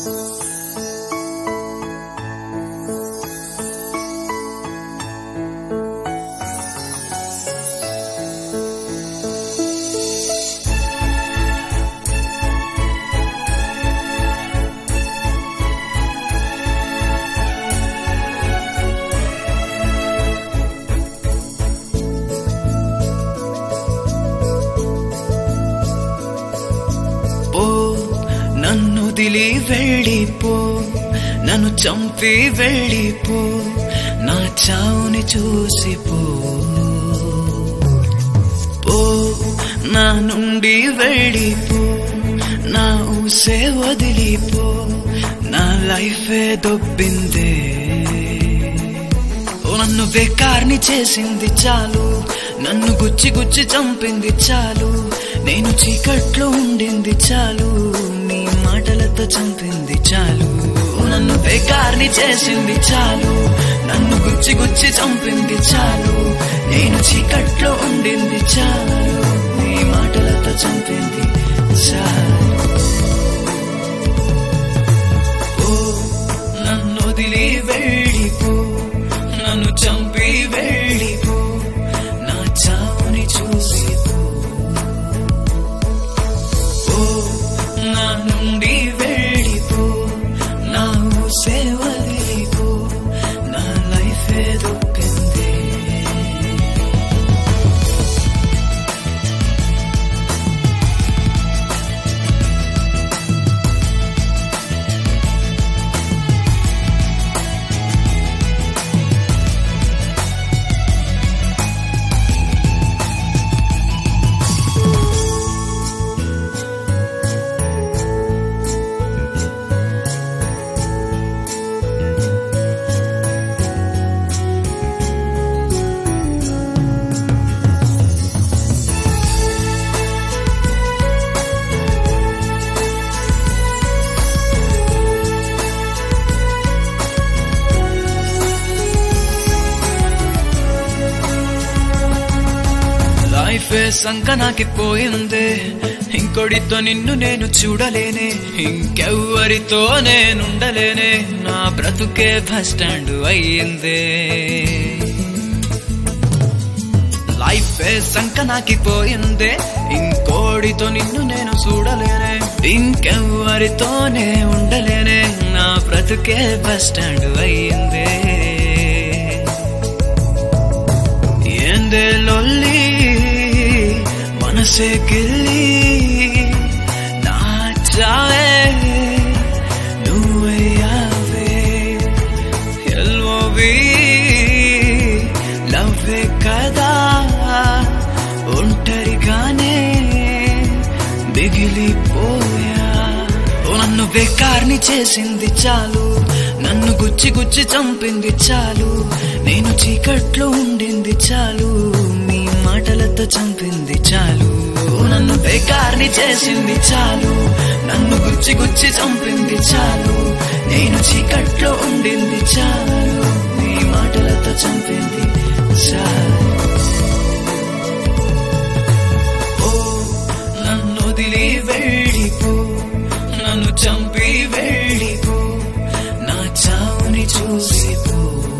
పో నన్ను దిలి వెళ్ళిపో నన్ను చంపి వెళ్ళిపో నా చావుని చూసిపో పో నా నుండి వెళ్ళిపో నా ఊసే వదిలిపో నా లైఫే దొబ్బిందే ఓ నన్ను బేకార్ని చేసింది చాలు నన్ను గుచ్చి గుచ్చి చంపింది చాలు నేను చీకట్లో ఉండింది చాలు నీ మాటలతో చంపింది చాలు ఓ నన్ను బేకార్ని చేసింది చాలు నన్ను గుచ్చి గుచ్చి చంపింది చాలు నేను చీకట్లో ఉండింది చాలు నీ మాటలతో చంపింది చాలు ఓ నన్ను వదిలి వెళ్ళిపో నన్ను చంపి వెళ్ళిపో నా చావుని చూసిపో ఓ నా నుండి వెళ్ళిపో నా ఊసే వదిలిపో నా లైఫ్ దొక్కింది లైఫే సంకనాకి పోయిందే ఇంకొడితో నిన్ను నేను చూడలేనే ఇంకెవ్వరితో నేనుండలేనే నా బ్రతుకే బస్ స్టాండ్ అయ్యిందే లైఫే సంకనాకి పోయిందే ఇంకోడితో నిన్ను నేను చూడలేనే ఇంకెవ్వరితోనే ఉండలేనే నా బ్రతుకే బస్ స్టాండ్ అయ్యిందే ఏందే లొల్లి మనసే గిల్లి నా చావే నువ్వయ్యావే ఎల్ఓవి లవ్వే కదా ఒంటరిగానే మిగిలిపోయా ఓ నన్ను బేకార్ని చేసింది చాలు నన్ను గుచ్చి గుచ్చి చంపింది చాలు నేను చీకట్లో ఉండింది చాలు మీ మాటలతో చంపింది చాలు ఓ నన్ను బేకార్ని చేసింది చాలు నన్ను గుచ్చి గుచ్చి చంపింది చాలు నేను చీకట్లో ఉండింది చాలు మీ మాటలతో చంపింది చాలు ఓ నన్ను వదిలి వెళ్ళిపో నన్ను చంపి వెళ్ళిపో నా చావుని చూసిపో